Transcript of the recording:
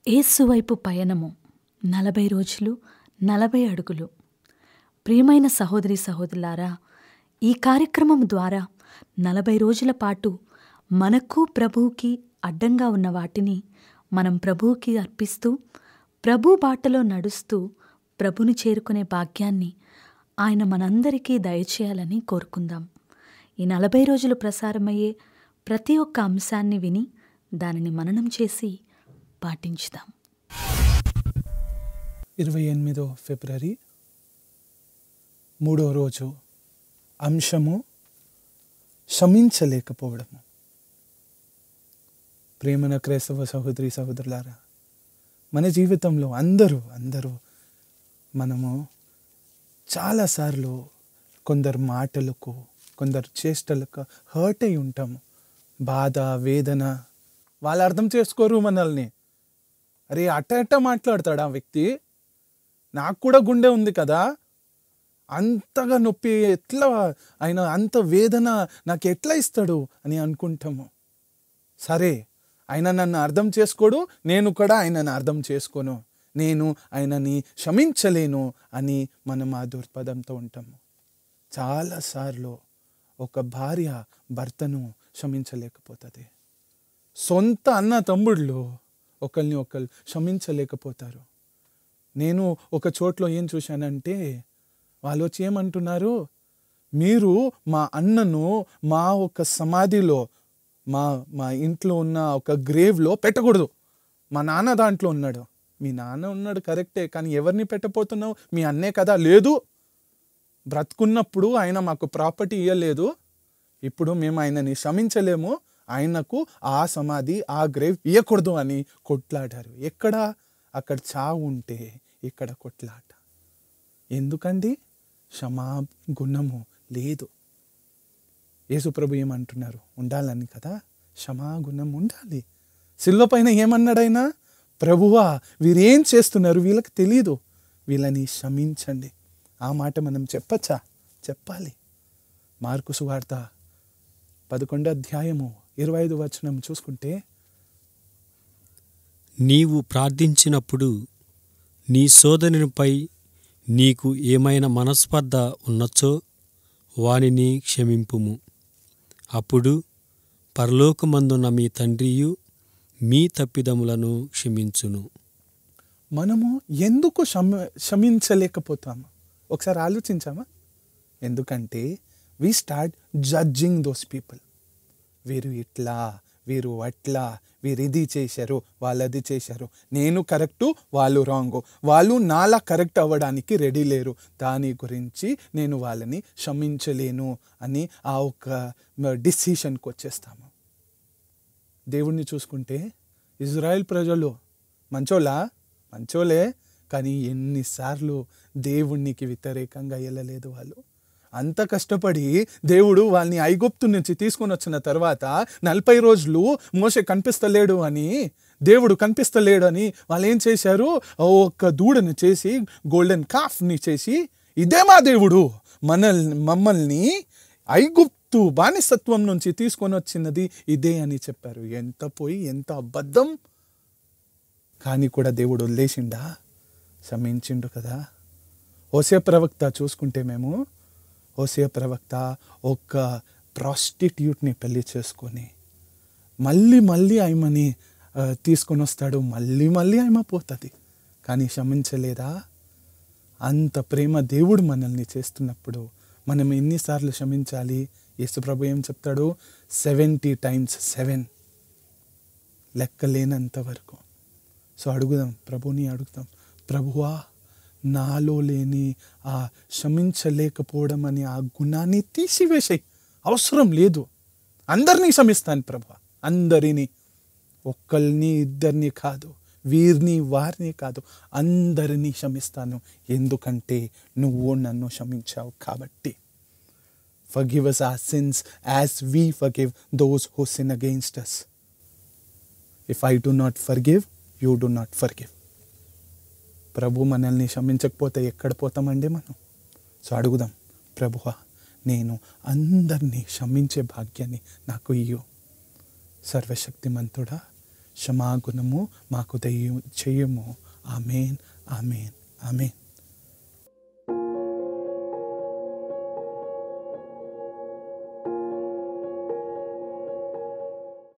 యేసు వైపు పయనము నలభై రోజులు నలభై అడుగులు ప్రియమైన సహోదరి సహోదరులారా ఈ కార్యక్రమం ద్వారా నలభై రోజుల పాటు మనకు ప్రభువుకి అడ్డంగా ఉన్న వాటిని మనం ప్రభువుకి అర్పిస్తూ ప్రభు బాటలో నడుస్తూ ప్రభుని చేరుకునే భాగ్యాన్ని ఆయన మనందరికీ దయచేయాలని కోరుకుందాం ఈ నలభై రోజులు ప్రసారమయ్యే ప్రతి ఒక్క అంశాన్ని విని దానిని మననం చేసి పాటించుదాం ఇరవై ఎనిమిదో ఫిబ్రవరి మూడో రోజు అంశము క్షమించలేకపోవడము ప్రేమన క్రైస్తవ సహోదరి సహోదరులారా మన జీవితంలో అందరూ అందరూ మనము చాలాసార్లు కొందరు మాటలకు కొందరు చేష్టలకు హర్ట్ అయి ఉంటాము బాధ వేదన వాళ్ళు అర్థం చేసుకోరు మనల్ని అరే అట్ట అట్ట మాట్లాడతాడు ఆ వ్యక్తి నాకు కూడా గుండె ఉంది కదా అంతగా నొప్పి ఎట్లా ఆయన అంత వేదన నాకు ఎట్లా ఇస్తాడు అని అనుకుంటాము సరే ఆయన నన్ను అర్థం చేసుకోడు నేను కూడా ఆయనను అర్థం చేసుకోను నేను ఆయనని క్షమించలేను అని మనం ఆ దుర్పదంతో ఉంటాము చాలాసార్లు ఒక భార్య భర్తను క్షమించలేకపోతుంది సొంత అన్న తమ్ముళ్ళు ఒకరిని ఒకరు క్షమించలేకపోతారు నేను ఒక చోట్లో ఏం చూశానంటే వాళ్ళు వచ్చి ఏమంటున్నారు మీరు మా అన్నను మా ఒక సమాధిలో మా మా ఇంట్లో ఉన్న ఒక గ్రేవ్లో పెట్టకూడదు మా నాన్న దాంట్లో ఉన్నాడు మీ నాన్న ఉన్నాడు కరెక్టే కానీ ఎవరిని పెట్టపోతున్నావు మీ అన్నే కదా లేదు బ్రతుకున్నప్పుడు ఆయన మాకు ప్రాపర్టీ ఇవ్వలేదు ఇప్పుడు మేము ఆయనని క్షమించలేము ఆయనకు ఆ సమాధి ఆ గ్రేవ్ ఇవ్వకూడదు అని కొట్లాడారు ఎక్కడ అక్కడ చావు ఉంటే ఇక్కడ కొట్లాట ఎందుకండి క్షమా గుణము లేదు యేసుప్రభు ఏమంటున్నారు ఉండాలని కదా క్షమా గుణం ఉండాలి సిల్ల పైన ఏమన్నాడైనా ప్రభువా వీరేం చేస్తున్నారు వీళ్ళకి తెలియదు వీళ్ళని క్షమించండి ఆ మాట మనం చెప్పచ్చా చెప్పాలి మార్కు సువార్త పదకొండో అధ్యాయము ఇరవై ఐదు వచనం చూసుకుంటే నీవు ప్రార్థించినప్పుడు నీ సోదరునిపై నీకు ఏమైనా మనస్పర్ధ ఉన్నచో వానిని క్షమింపుము అప్పుడు పరలోకమందున్న మీ తండ్రియు మీ తప్పిదములను క్షమించును మనము ఎందుకు క్షమ క్షమించలేకపోతాము ఒకసారి ఆలోచించామా ఎందుకంటే we start judging those people వీరు ఇట్లా వీరు అట్లా వీరు ఇది చేశారు వాళ్ళు అది చేశారు నేను కరెక్టు వాళ్ళు రాంగు వాళ్ళు నాలా కరెక్ట్ అవ్వడానికి రెడీ లేరు దాని గురించి నేను వాళ్ళని క్షమించలేను అని ఆ ఒక డిసిషన్కి వచ్చేస్తాము దేవుణ్ణి చూసుకుంటే ఇజ్రాయెల్ ప్రజలు మంచోళ్ళా మంచోలే కానీ ఎన్నిసార్లు దేవునికి వ్యతిరేకంగా వెళ్ళలేదు వాళ్ళు అంత కష్టపడి దేవుడు వాళ్ళని ఐగుప్తు నుంచి తీసుకొని వచ్చిన తర్వాత నలభై రోజులు మోసే కనిపిస్తలేడు అని దేవుడు కనిపిస్తలేడు అని వాళ్ళు ఏం చేశారు ఒక దూడని చేసి గోల్డెన్ కాఫ్ని చేసి ఇదే మా దేవుడు మనల్ని మమ్మల్ని ఐగుప్తు బానిసత్వం నుంచి తీసుకొని వచ్చినది ఇదే అని చెప్పారు ఎంత పోయి ఎంత అబద్ధం కానీ కూడా దేవుడు వదిలేసిండా క్షమించిండు కదా ఓసే ప్రవక్త చూసుకుంటే మేము ఓసే ప్రవక్త ఒక ప్రాస్టిట్యూట్ని పెళ్లి చేసుకొని మళ్ళీ మళ్ళీ ఆమెని ఆ, తీసుకొని వస్తాడు మళ్ళీ మళ్ళీ ఆమె పోతుంది కానీ క్షమించలేదా అంత ప్రేమ దేవుడు మనల్ని చేస్తున్నప్పుడు మనం ఎన్నిసార్లు క్షమించాలి యేసుప్రభు ఏం చెప్తాడు సెవెంటీ టైమ్స్ సెవెన్ లెక్కలేనంత వరకు సో అడుగుదాం ప్రభుని అడుగుదాం ప్రభువా నాలో లేని ఆ క్షమించలేకపోవడం అనే ఆ గుణాన్ని తీసివేసాయి అవసరం లేదు అందరినీ క్షమిస్తాను ప్రభు అందరినీ ఒక్కరిని ఇద్దరిని కాదు వీరిని వారిని కాదు అందరినీ క్షమిస్తాను ఎందుకంటే నువ్వు నన్ను క్షమించావు కాబట్టి forgive us our sins as we forgive those who sin against us if I do not forgive you do not forgive ప్రభు మనల్ని క్షమించకపోతే ఎక్కడ పోతామండి మనం సో అడుగుదాం ప్రభువా నేను అందరినీ క్షమించే భాగ్యాన్ని నాకు ఇయ్యు సర్వశక్తిమంతుడా క్షమాగుణము మాకు దయ్యం చెయ్యము ఆమెన్ ఆమెన్ ఆమెన్